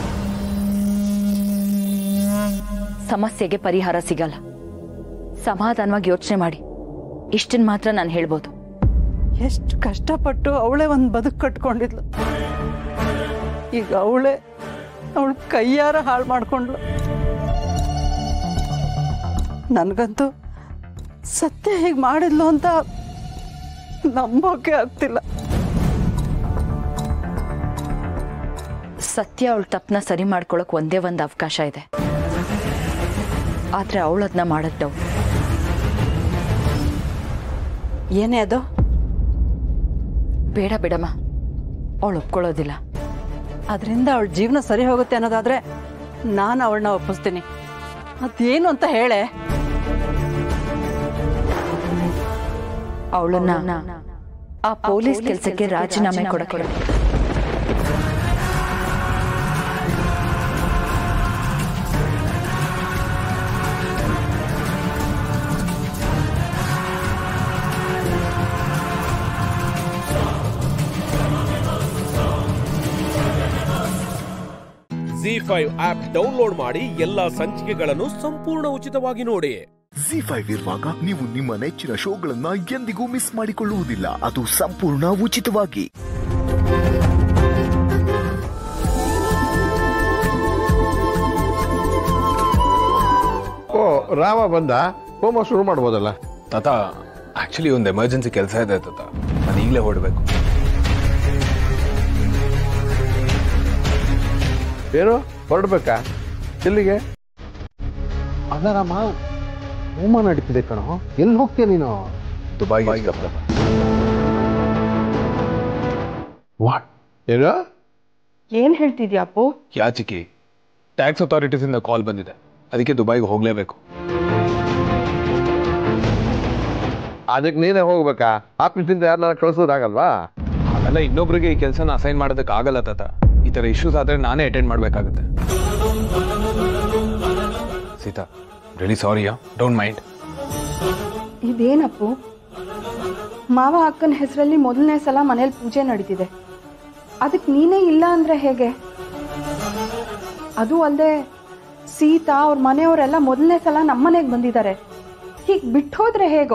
ಸಮಸ್ಯೆಗೆ ಪರಿಹಾರ ಸಿಗಲ್ಲ ಸಮಾಧಾನವಾಗಿ ಯೋಚನೆ ಮಾಡಿ ಇಷ್ಟನ್ ಮಾತ್ರ ನಾನು ಹೇಳ್ಬೋದು ಎಷ್ಟು ಕಷ್ಟಪಟ್ಟು ಅವಳೇ ಒಂದು ಬದುಕು ಕಟ್ಕೊಂಡಿದ್ಲು ಈಗ ಅವಳೇ ಅವಳು ಕೈಯಾರ ಹಾಳು ಮಾಡ್ಕೊಂಡ್ಲು ನನಗಂತೂ ಸತ್ಯ ಹೀಗೆ ಮಾಡಿದ್ಲು ಅಂತ ನಂಬೋಕೆ ಆಗ್ತಿಲ್ಲ ಸತ್ಯ ಅವಳ ತಪ್ಪನ್ನ ಸರಿ ಮಾಡ್ಕೊಳಕ್ ಒಂದೇ ಒಂದು ಅವಕಾಶ ಇದೆ ಆದ್ರೆ ಅವಳು ಅದನ್ನ ಮಾಡದ್ದವು ಏನೇ ಅದು ಬೇಡ ಬಿಡಮ್ಮ ಅವಳು ಒಪ್ಕೊಳ್ಳೋದಿಲ್ಲ ಅದರಿಂದ ಅವಳ ಜೀವನ ಸರಿ ಹೋಗುತ್ತೆ ಅನ್ನೋದಾದ್ರೆ ನಾನು ಅವಳನ್ನ ಒಪ್ಪಿಸ್ತೀನಿ ಅದೇನು ಅಂತ ಹೇಳೆ ಅವಳನ್ನ ಆ ಪೊಲೀಸ್ ಕೆಲಸಕ್ಕೆ ರಾಜೀನಾಮೆ ಕೊಡಕ್ಕೆ ಹೇಳು. ಜಿ ಫೈವ್ ಆಪ್ ಡೌನ್ಲೋಡ್ ಮಾಡಿ ಎಲ್ಲಾ ಸಂಚಿಕೆಗಳನ್ನು ಸಂಪೂರ್ಣ ಉಚಿತವಾಗಿ ನೋಡಿ ಜಿ ಫೈವ್ ಇರುವಾಗ ನೀವು ನಿಮ್ಮ ನೆಚ್ಚಿನ ಶೋಗಳನ್ನ ಎಂದಿಗೂ ಮಿಸ್ ಮಾಡಿಕೊಳ್ಳುವುದಿಲ್ಲ ಅದು ಸಂಪೂರ್ಣ ಉಚಿತವಾಗಿ ಓ ರಾಮ ಬಂದ ಹೋಮ ಶುರು ಮಾಡ್ಬೋದಲ್ಲ ತಾತ ಆಕ್ಚುಲಿ ಒಂದು ಎಮರ್ಜೆನ್ಸಿ ಕೆಲಸ ಇದೆ ತಾತ ನಾನು ಈಗಲೇ ಹೊರಡಬೇಕು ಏನು ಹೊರಡ್ಬೇಕಾ ಎಲ್ಲಿಗೆ ಅಲ್ಲ ರಾಮ ಹೋಮ ನಡೀತಿದೆ ಕಣೋ ಎಲ್ಲಿ ಹೋಗ್ತೀಯ ನೀನು ದುಬೈಗೆ ವಾಟ್ ಏನು ಏನ್ ಹೇಳ್ತಿದ್ಯಾ ಅಪ್ಪು ಯಾಚಿಕಿ ಟ್ಯಾಕ್ಸ್ ಅಥಾರಿಟೀಸ್ ಇಂದ ಕಾಲ್ ಬಂದಿದೆ ಅದಕ್ಕೆ ದುಬೈಗೆ ಹೋಗ್ಲೇಬೇಕು ಅದಕ್ಕೆ ನೀನೇ ಹೋಗ್ಬೇಕಾ ಆಫೀಸಿಂದ ಯಾರನ್ನ ಕಳಿಸೋದಾಗಲ್ವಾ ಅವೆಲ್ಲ ಇನ್ನೊಬ್ರಿಗೆ ಈ ಕೆಲಸನ ಅಸೈನ್ ಮಾಡೋದಕ್ಕೆ ಆಗಲ್ಲ ತಾತ ಈ ಥರ ಇಶ್ಯೂಸ್ ಆದ್ರೆ ನಾನೇ ಅಟೆಂಡ್ ಮಾಡಬೇಕಾಗುತ್ತೆ ಸೀತಾ ರಿಲಿ ಸಾರಿಯಾ ಡೋಂಟ್ ಮೈಂಡ್ ಇದೇನಪ್ಪು ಮಾವ ಅಕ್ಕನ ಹೆಸರಲ್ಲಿ ಮೊದಲನೇ ಸಲ ಮನೇಲಿ ಪೂಜೆ ನಡೀತಿದೆ ಅದಕ್ಕೆ ನೀನೇ ಇಲ್ಲ ಅಂದ್ರೆ ಹೇಗೆ ಅದು ಅಲ್ಲದೆ ಸೀತಾ ಅವ್ರ ಮನೆಯವರೆಲ್ಲ ಮೊದಲನೇ ಸಲ ನಮ್ಮನೆಗೆ ಬಂದಿದ್ದಾರೆ ಹೀಗೆ ಬಿಟ್ಟು ಹೋದ್ರೆ ಹೇಗೋ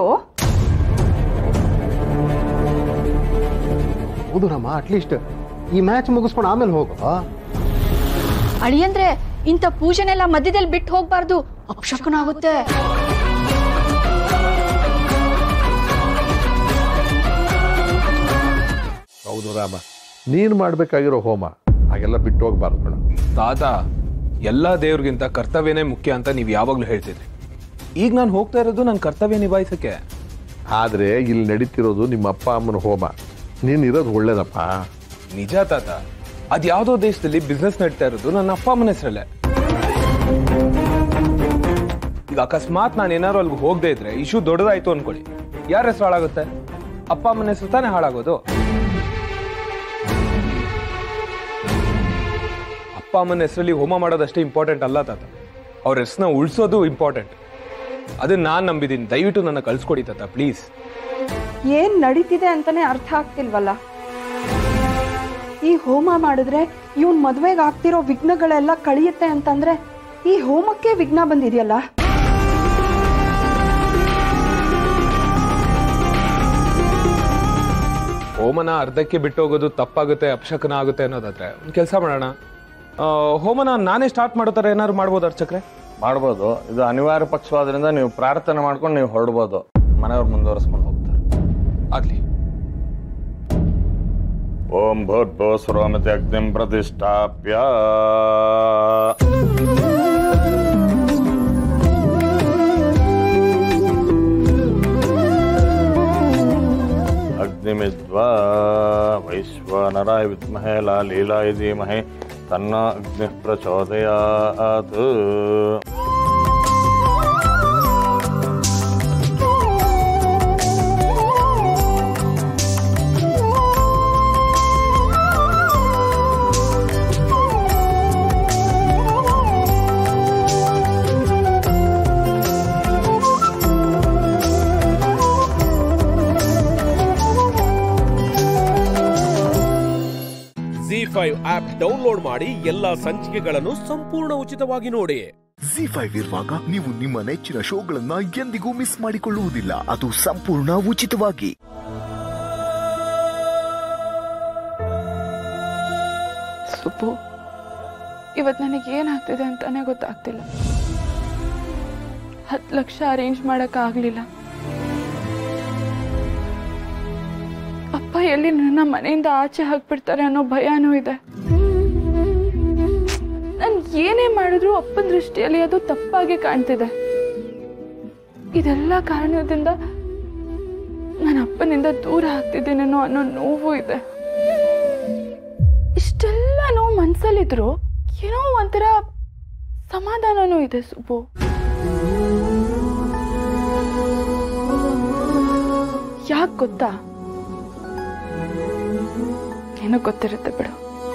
ಹೌದು ರಾಮ ಅಟ್ಲೀಸ್ಟ್ ಈ ಮ್ಯಾಚ್ ಮುಗಿಸ್ಕೊಂಡು ಆಮೇಲೆ ಹೋಗು ಅಳಿಯಂದ್ರೆ ಇಂಥ ಪೂಜೆನೆಲ್ಲ ಮಧ್ಯದಲ್ಲಿ ಬಿಟ್ಟು ಹೋಗ್ಬಾರ್ದು ಅಪಶಕನ ಆಗುತ್ತೆ ಹೌದು ರಾಮ ನೀನು ಮಾಡ್ಬೇಕಾಗಿರೋ ಹೋಮ ಹಾಗೆಲ್ಲ ಬಿಟ್ಟು ಹೋಗ್ಬಾರ್ದು ಕಣ ತಾತ ಎಲ್ಲ ದೇವ್ರಿಗಿಂತ ಕರ್ತವ್ಯನೇ ಮುಖ್ಯ ಅಂತ ನೀವು ಯಾವಾಗ್ಲೂ ಹೇಳ್ತಿದ್ರಿ ಈಗ ನಾನು ಹೋಗ್ತಾ ಇರೋದು ನನ್ನ ಕರ್ತವ್ಯ ನಿಭಾಯಿಸಕ್ಕೆ ಆದ್ರೆ ಇಲ್ಲಿ ನಡೀತಿರೋದು ನಿಮ್ಮ ಅಪ್ಪ ಅಮ್ಮನ ಹೋಮ ನೀನು ಇರೋದು ಒಳ್ಳೇದಪ್ಪ ನಿಜ ತಾತ ಅದ್ಯಾವುದೋ ದೇಶದಲ್ಲಿ ಬಿಸ್ನೆಸ್ ನಡೀತಾ ಇರೋದು ನನ್ನ ಅಪ್ಪ ಅಮ್ಮನ ಹೆಸರಲ್ಲೇ ಈಗ ಅಕಸ್ಮಾತ್ ನಾನು ಏನಾದ್ರು ಅಲ್ಲಿಗೆ ಹೋಗದೆ ಇದ್ರೆ ಇಶ್ಯೂ ದೊಡ್ಡದಾಯ್ತು ಅನ್ಕೊಳ್ಳಿ ಯಾರ ಹೆಸರು ಹಾಳಾಗುತ್ತೆ ಅಪ್ಪ ಅಮ್ಮನ ಹೆಸರು ತಾನೇ ಹಾಳಾಗೋದು ಅಪ್ಪ ಅಮ್ಮನ ಹೆಸರಲ್ಲಿ ಹೋಮ ಮಾಡೋದಷ್ಟೇ ಇಂಪಾರ್ಟೆಂಟ್ ಅಲ್ಲ ತಾತ ಅವ್ರ ಹೆಸರನ್ನ ಉಳಿಸೋದು ಇಂಪಾರ್ಟೆಂಟ್ ಅದನ್ನ ನಾನು ನಂಬಿದ್ದೀನಿ ದಯವಿಟ್ಟು ನನ್ನ ಕಳ್ಸ್ಕೊಡಿ ತಾತ ಪ್ಲೀಸ್ ಏನ್ ನಡೀತಿದೆ ಅಂತಾನೆ ಅರ್ಥ ಆಗ್ತಿಲ್ವಲ್ಲ ಈ ಹೋಮ ಮಾಡಿದ್ರೆ ಇವನ್ ಮದ್ವೆಗೆ ಆಗ್ತಿರೋ ವಿಘ್ನಗಳೆಲ್ಲ ಕಳಿಯುತ್ತೆ ಅಂತಂದ್ರೆ ಈ ಹೋಮಕ್ಕೆ ವಿಘ್ನ ಬಂದಿದೆಯಲ್ಲ ಹೋಮನ ಅರ್ಧಕ್ಕೆ ಬಿಟ್ಟೋಗೋದು ತಪ್ಪಾಗುತ್ತೆ ಅಪಶಕನ ಆಗುತ್ತೆ ಅನ್ನೋದಾದ್ರೆ ಒಂದು ಕೆಲಸ ಮಾಡೋಣ ಆ, ಹೋಮನ ನಾನೇ ಸ್ಟಾರ್ಟ್ ಮಾಡೋ ಥರ ಏನಾದ್ರು ಮಾಡ್ಬೋದು ಅರ್ಚಕ್ರೆ ಮಾಡ್ಬೋದು ಇದು ಅನಿವಾರ್ಯ ಪಕ್ಷವಾದ್ರಿಂದ ನೀವು ಪ್ರಾರ್ಥನೆ ಮಾಡ್ಕೊಂಡು ನೀವು ಹೊರಡ್ಬೋದು ಮನೆಯವ್ರು ಮುಂದುವರಿಸ್ಕೊಂಡು ಹೋಗ್ತಾರೆ ಆಗ್ಲಿ ಓಂ ಭೂರ್ಭೋ ಸರ್ವಮಿತಿ ಅಗ್ನಿಂ ಪ್ರತಿಷ್ಠಾಪ್ಯ ಅಗ್ನಿಮಿದ್ವಾ ವೈಶ್ವಾನರಾಯ ವಿದ್ಮಹೇ ಲಾಲೀಲಾಯ ಧೀಮಹಿ ತನ್ನ ಅಗ್ನಿ ಪ್ರಚೋದಯಾತ್ ಜಿ ಫೈವ್ ಆಪ್ ಡೌನ್ಲೋಡ್ ಮಾಡಿ ಎಲ್ಲಾ ಸಂಚಿಕೆಗಳನ್ನು ಸಂಪೂರ್ಣ ಉಚಿತವಾಗಿ ನೋಡಿ ಜಿ ಫೈವ್ ಇರುವಾಗ ನೀವು ನಿಮ್ಮ ನೆಚ್ಚಿನ ಶೋಗಳನ್ನ ಎಂದಿಗೂ ಮಿಸ್ ಮಾಡಿಕೊಳ್ಳುವುದಿಲ್ಲ ಅದು ಸಂಪೂರ್ಣ ಉಚಿತವಾಗಿ ಸುಬ್ಬು ಇವತ್ತು ನನಗೆ ಏನಾಗ್ತಿದೆ ಅಂತಾನೆ ಗೊತ್ತಾಗ್ತಿಲ್ಲ ಹತ್ತು ಲಕ್ಷ ಅರೇಂಜ್ ಮಾಡೋಕ್ಕಾಗಲಿಲ್ಲ ಅಪ್ಪ ಎಲ್ಲಿ ನನ್ನ ಮನೆಯಿಂದ ಆಚೆ ಹಾಕ್ಬಿಡ್ತಾರೆ ಅನ್ನೋ ಭಯನೂ ಇದೆ ನಾನು ಏನೇ ಮಾಡಿದ್ರು ಅಪ್ಪನ ದೃಷ್ಟಿಯಲ್ಲಿ ಅದು ತಪ್ಪಾಗಿ ಕಾಣ್ತಿದೆ ಇದೆಲ್ಲ ಕಾರಣದಿಂದ ನನ್ನ ಅಪ್ಪನಿಂದ ದೂರ ಆಗ್ತಿದ್ದೀನೇನೋ ಅನ್ನೋ ನೋವು ಇದೆ ಇಷ್ಟೆಲ್ಲ ನೋವು ಮನ್ಸಲ್ಲಿದ್ರು ಏನೋ ಒಂಥರ ಸಮಾಧಾನನೂ ಇದೆ ಸುಬ್ಬು ಯಾಕೆ ಗೊತ್ತಾ ಏನೋ ಗೊತ್ತಿರುತ್ತೆ ಬಿಡು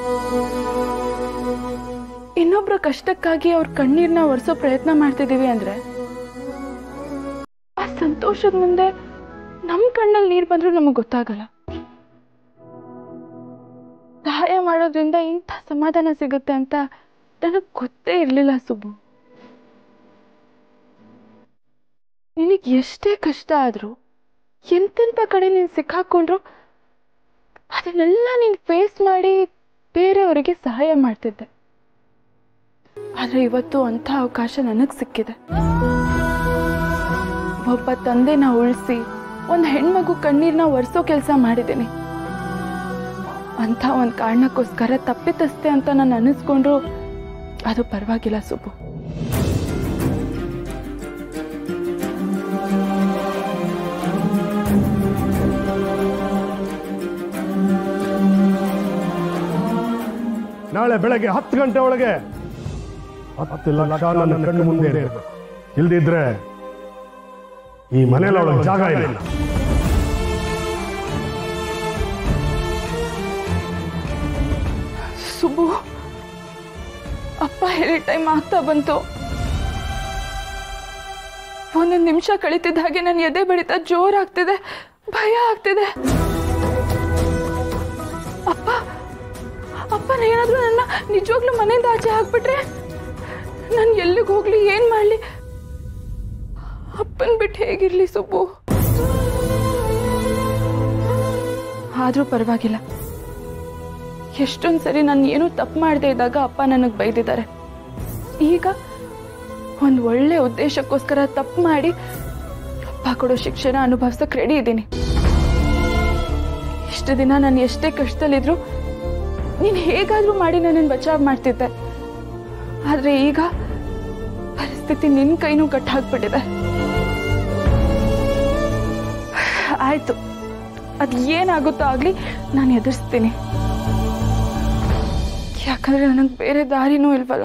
ಇನ್ನೊಬ್ರ ಕಷ್ಟಕ್ಕಾಗಿ ಅವ್ರ ಕಣ್ಣೀರ್ನ ಒರೆಸೋ ಪ್ರಯತ್ನ ಮಾಡ್ತಿದೀವಿ ಅಂದ್ರೆ ಆ ಸಂತೋಷದ ಮುಂದೆ ನಮ್ ಕಣ್ಣಲ್ಲಿ ನೀರ್ ಬಂದ್ರೂ ನಮಗ್ ಗೊತ್ತಾಗಲ್ಲ ಸಹಾಯ ಮಾಡೋದ್ರಿಂದ ಇಂಥ ಸಮಾಧಾನ ಸಿಗುತ್ತೆ ಅಂತ ನನಗ್ ಗೊತ್ತೇ ಇರ್ಲಿಲ್ಲ ಸುಬ್ಬು ನಿನಗ್ ಎಷ್ಟೇ ಕಷ್ಟ ಆದ್ರೂ ಎಂತೆಂಥ ಕಡೆ ನೀನ್ ಸಿಕ್ಕಾಕೊಂಡ್ರು ಅದನ್ನೆಲ್ಲ ನೀನ್ ಫೇಸ್ ಮಾಡಿ ಬೇರೆಯವರಿಗೆ ಸಹಾಯ ಮಾಡ್ತಿದ್ದೆ ಆದ್ರೆ ಇವತ್ತು ಅಂಥ ಅವಕಾಶ ನನಗ್ ಸಿಕ್ಕಿದೆ ಒಬ್ಬ ತಂದೆನ ಉಳಿಸಿ ಒಂದು ಹೆಣ್ಮಗು ಕಣ್ಣೀರ್ನ ಒರೆಸೋ ಕೆಲಸ ಮಾಡಿದ್ದೀನಿ ಅಂತ ಒಂದು ಕಾರಣಕ್ಕೋಸ್ಕರ ತಪ್ಪಿತಸ್ತೆ ಅಂತ ನಾನು ಅನ್ನಿಸ್ಕೊಂಡ್ರು ಅದು ಪರವಾಗಿಲ್ಲ ಸುಬ್ಬು ನಾಳೆ ಬೆಳಗ್ಗೆ ಹತ್ತು ಗಂಟೆ ಒಳಗೆ ಹತ್ತು ಲಕ್ಷ ನನ್ನ ಕಣ್ಣು ಮುಂದೆ ಇರಬೇಕು ಇಲ್ದಿದ್ರೆ ಈ ಮನೇಲಿ ಅವಳಿಗೆ ಜಾಗ ಇಲ್ಲ ಸುಬ್ಬು ಅಪ್ಪ ಹೇಳಿ ಟೈಮ್ ಆಗ್ತಾ ಬಂತು ಒಂದೊಂದು ನಿಮಿಷ ಕಳೀತಿದ್ದ ಹಾಗೆ ನನ್ನ ಎದೆ ಬಡಿತ ಜೋರಾಗ್ತಿದೆ ಭಯ ಆಗ್ತಿದೆ ಅಪ್ಪ ಅಪ್ಪ ಏನಾದ್ರೂ ನನ್ನ ನಿಜವಾಗ್ಲೂ ಮನೆಯಿಂದ ಆಚೆ ಹಾಕ್ಬಿಟ್ರೆ ನಾನು ಎಲ್ಲಿಗೆ ಹೋಗ್ಲಿ ಏನ್ ಮಾಡ್ಲಿ ಅಪ್ಪನ್ ಬಿಟ್ಟು ಹೇಗಿರ್ಲಿ ಸುಬ್ಬು ಆದ್ರೂ ಪರವಾಗಿಲ್ಲ ಎಷ್ಟೊಂದ್ ಸರಿ ನಾನು ಏನೂ ತಪ್ಪು ಮಾಡದೆ ಇದ್ದಾಗ ಅಪ್ಪ ನನಗೆ ಬೈದಿದ್ದಾರೆ ಈಗ ಒಂದು ಒಳ್ಳೆ ಉದ್ದೇಶಕ್ಕೋಸ್ಕರ ತಪ್ಪು ಮಾಡಿ ಅಪ್ಪ ಕೊಡೋ ಶಿಕ್ಷಣ ಅನುಭವಿಸೋಕೆ ರೆಡಿ ಇದ್ದೀನಿ ಇಷ್ಟು ದಿನ ನಾನು ಎಷ್ಟೇ ಕಷ್ಟದಲ್ಲಿದ್ರು ನೀನು ಹೇಗಾದ್ರೂ ಮಾಡಿ ನನ್ನನ್ನು ಬಚಾವ್ ಮಾಡ್ತಿದ್ದೆ ಆದ್ರೆ ಈಗ ಪರಿಸ್ಥಿತಿ ನಿನ್ನ ಕೈನೂ ಕಟ್ಟಾಕ್ಬಿಟ್ಟಿದೆ ಆಯ್ತು ಅದು ಏನಾಗುತ್ತೋ ಆಗ್ಲಿ ನಾನು ಎದುರಿಸ್ತೀನಿ ಯಾಕಂದ್ರೆ ನನಗೆ ಬೇರೆ ದಾರಿನೂ ಇಲ್ವಲ್ಲ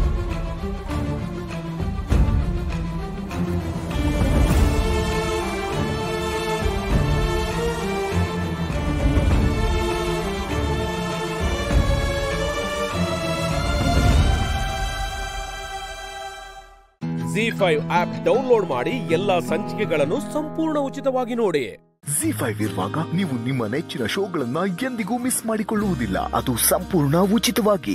ಜಿ ಫೈವ್ ಆಪ್ ಡೌನ್ಲೋಡ್ ಮಾಡಿ ಎಲ್ಲಾ ಸಂಚಿಕೆಗಳನ್ನು ಸಂಪೂರ್ಣ ಉಚಿತವಾಗಿ ನೋಡಿ ಜಿ ಫೈವ್ ಇರುವಾಗ ನೀವು ನಿಮ್ಮ ನೆಚ್ಚಿನ ಶೋಗಳನ್ನ ಎಂದಿಗೂ ಮಿಸ್ ಮಾಡಿಕೊಳ್ಳುವುದಿಲ್ಲ ಅದು ಸಂಪೂರ್ಣ ಉಚಿತವಾಗಿ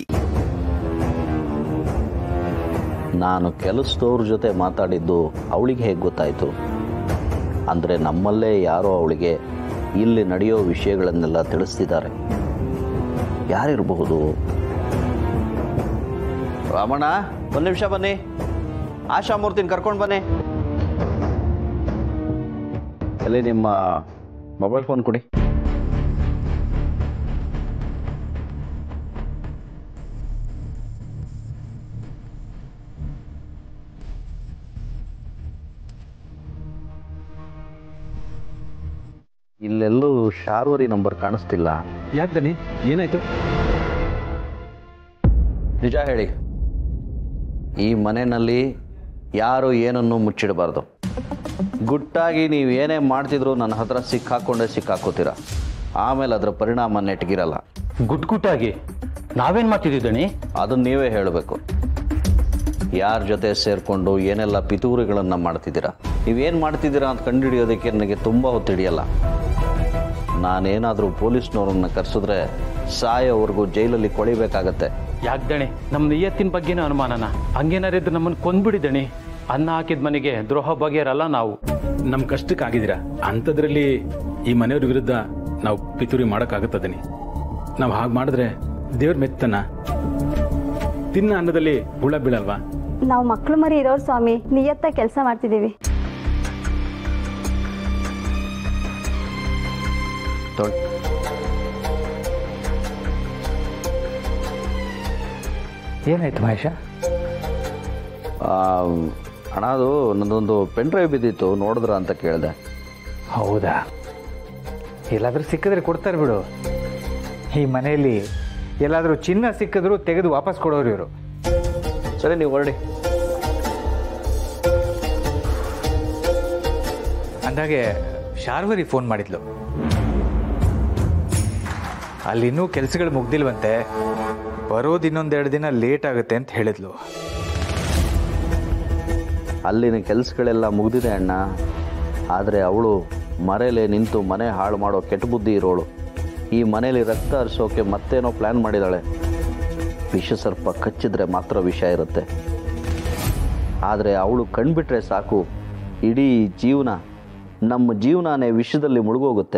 ನಾನು ಕೆಲಸದವ್ರ ಜೊತೆ ಮಾತಾಡಿದ್ದು ಅವಳಿಗೆ ಹೇಗೆ ಗೊತ್ತಾಯಿತು ಅಂದರೆ ನಮ್ಮಲ್ಲೇ ಯಾರೋ ಅವಳಿಗೆ ಇಲ್ಲಿ ನಡೆಯೋ ವಿಷಯಗಳನ್ನೆಲ್ಲ ತಿಳಿಸ್ತಿದ್ದಾರೆ ಯಾರಿರಬಹುದು ರಾಮಣ್ಣ ಒಂದು ನಿಮಿಷ ಬನ್ನಿ ಆಶಾಮೂರ್ತಿನ ಕರ್ಕೊಂಡು ಬನ್ನಿ ಎಲ್ಲಿ ನಿಮ್ಮ ಮೊಬೈಲ್ ಫೋನ್ ಕೊಡಿ ಇಲ್ಲೆಲ್ಲೂ ಶಾರ್ವರಿ ನಂಬರ್ ಕಾಣಿಸ್ತಿಲ್ಲ ಯಾಕೆ ದನಿ ಏನಾಯ್ತು ನಿಜ ಹೇಳಿ ಈ ಮನೆಯಲ್ಲಿ ಯಾರು ಏನನ್ನು ಮುಚ್ಚಿಡಬಾರ್ದು ಗುಟ್ಟಾಗಿ ನೀವು ಏನೇ ಮಾಡ್ತಿದ್ರು ನನ್ನ ಹತ್ರ ಸಿಕ್ಕಾಕೊಂಡೇ ಸಿಕ್ಕಾಕೋತೀರ ಆಮೇಲೆ ಅದರ ಪರಿಣಾಮ ನೆಟ್ಗಿರಲ್ಲ ಗುಟ್ ಗುಟ್ಟಾಗಿ ನಾವೇನ್ ಮಾಡ್ತಿದ್ದೀವಿ ಅದನ್ನ ನೀವೇ ಹೇಳಬೇಕು ಯಾರ ಜೊತೆ ಸೇರಿಕೊಂಡು ಏನೆಲ್ಲ ಪಿತೂರಿಗಳನ್ನು ಮಾಡ್ತಿದ್ದೀರಾ ನೀವೇನು ಮಾಡ್ತಿದ್ದೀರಾ ಅಂತ ಕಂಡುಹಿಡಿಯೋದಕ್ಕೆ ನನಗೆ ತುಂಬ ಹೊತ್ತು ಹಿಡಿಯಲ್ಲ ನಾನೇನಾದರೂ ಪೊಲೀಸ್ನವ್ರನ್ನ ಕರೆಸಿದ್ರೆ ಸಾಯೋವರೆಗೂ ಜೈಲಲ್ಲಿ ಕೊಳಿಬೇಕಾಗತ್ತೆ ಯಾಕೆ ದಣಿ ನಮ್ಮ ನಿಯತ್ತಿನ ಬಗ್ಗೆನೂ ಅನುಮಾನನ ಹಂಗೇನಾರಿದ್ರೆ ನಮ್ಮನ್ನು ಕೊಂದ್ಬಿಡಿದಣಿ ಅನ್ನ ಹಾಕಿದ ಮನೆಗೆ ದ್ರೋಹ ಬಗೆಯರಲ್ಲ ನಾವು ನಮ್ಮ ಕಷ್ಟಕ್ಕೆ ಆಗಿದ್ದೀರಾ ಅಂಥದ್ರಲ್ಲಿ ಈ ಮನೆಯವ್ರ ವಿರುದ್ಧ ನಾವು ಪಿತೂರಿ ಮಾಡೋಕ್ಕಾಗುತ್ತದನಿ ನಾವು ಹಾಗೆ ಮಾಡಿದ್ರೆ ದೇವ್ರ ಮೆತ್ತನ ತಿನ್ನ ಅನ್ನದಲ್ಲಿ ಹುಳ ಬೀಳಲ್ವಾ ನಾವು ಮಕ್ಕಳು ಮರಿ ಇರೋರು ಸ್ವಾಮಿ ನಿಯತ್ತ ಕೆಲಸ ಮಾಡ್ತಿದ್ದೀವಿ ಏನಾಯ್ತು ಮಹೇಶ ಅಣ್ಣ ಅದು ನನ್ನದೊಂದು ಪೆನ್ ಡ್ರೈವ್ ಬಿದ್ದಿತ್ತು ನೋಡಿದ್ರ ಅಂತ ಕೇಳಿದೆ ಹೌದಾ ಎಲ್ಲಾದರೂ ಸಿಕ್ಕಿದ್ರೆ ಕೊಡ್ತಾರೆ ಬಿಡು ಈ ಮನೆಯಲ್ಲಿ ಎಲ್ಲಾದರೂ ಚಿನ್ನ ಸಿಕ್ಕಿದ್ರು ತೆಗೆದು ವಾಪಸ್ ಕೊಡೋರು ಇವರು ಸರಿ ನೀವು ಹೊರಡಿ ಅಂದಾಗೆ ಶಾರ್ವರಿ ಫೋನ್ ಮಾಡಿದ್ಲು ಅಲ್ಲಿನ್ನೂ ಕೆಲಸಗಳು ಮುಗ್ದಿಲ್ವಂತೆ ಬರೋದು ಇನ್ನೊಂದೆರಡು ದಿನ ಲೇಟ್ ಆಗುತ್ತೆ ಅಂತ ಹೇಳಿದ್ಲು ಅಲ್ಲಿನ ಕೆಲಸಗಳೆಲ್ಲ ಮುಗ್ದಿದೆ ಅಣ್ಣ ಆದರೆ ಅವಳು ಮರೆಯಲ್ಲೇ ನಿಂತು ಮನೆ ಹಾಳು ಮಾಡೋ ಕೆಟ್ಟ ಬುದ್ಧಿ ಇರೋಳು ಈ ಮನೇಲಿ ರಕ್ತ ಹರಿಸೋಕೆ ಮತ್ತೇನೋ ಪ್ಲ್ಯಾನ್ ಮಾಡಿದಾಳೆ ವಿಷಸರ್ಪ ಕಚ್ಚಿದ್ರೆ ಮಾತ್ರ ವಿಷ ಇರುತ್ತೆ ಆದರೆ ಅವಳು ಕಣ್ಬಿಟ್ರೆ ಸಾಕು ಇಡೀ ಜೀವನ ನಮ್ಮ ಜೀವನನೇ ವಿಷದಲ್ಲಿ ಮುಳುಗೋಗುತ್ತೆ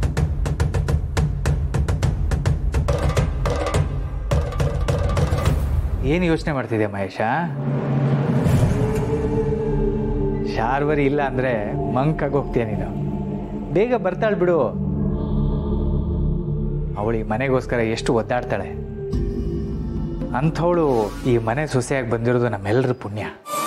ಏನು ಯೋಚನೆ ಮಾಡ್ತಿದ್ಯಾ ಮಹೇಶ ಶಾರ್ವರಿ ಇಲ್ಲ ಅಂದ್ರೆ ಮಂಕಾಗಿ ಹೋಗ್ತೀಯ ನೀನು ಬೇಗ ಬರ್ತಾಳೆ ಬಿಡು ಅವಳು ಈ ಮನೆಗೋಸ್ಕರ ಎಷ್ಟು ಒದ್ದಾಡ್ತಾಳೆ ಅಂಥವಳು ಈ ಮನೆ ಸೊಸೆಯಾಗಿ ಬಂದಿರೋದು ನಮ್ಮೆಲ್ಲರ ಪುಣ್ಯ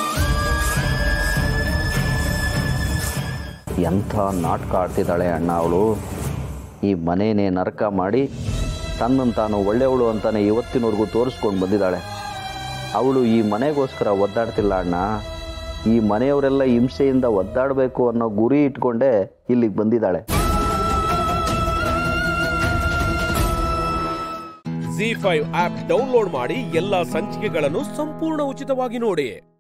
ಎಂಥ ನಾಟಕ ಆಡ್ತಿದ್ದಾಳೆ ಅಣ್ಣ ಅವಳು ಈ ಮನೇನೇ ನರಕ ಮಾಡಿ ತನ್ನನ್ನು ತಾನು ಒಳ್ಳೆಯವಳು ಅಂತಾನೆ ಇವತ್ತಿನವರೆಗೂ ತೋರಿಸ್ಕೊಂಡು ಬಂದಿದ್ದಾಳೆ ಅವಳು ಈ ಮನೆಗೋಸ್ಕರ ಒದ್ದಾಡ್ತಿಲ್ಲ ಅಣ್ಣ ಈ ಮನೆಯವರೆಲ್ಲ ಹಿಂಸೆಯಿಂದ ಒದ್ದಾಡಬೇಕು ಅನ್ನೋ ಗುರಿ ಇಟ್ಕೊಂಡೇ ಇಲ್ಲಿಗೆ ಬಂದಿದ್ದಾಳೆ ಜಿ ಫೈವ್ ಆಪ್ ಡೌನ್ಲೋಡ್ ಮಾಡಿ ಎಲ್ಲಾ ಸಂಚಿಕೆಗಳನ್ನು ಸಂಪೂರ್ಣ ಉಚಿತವಾಗಿ ನೋಡಿ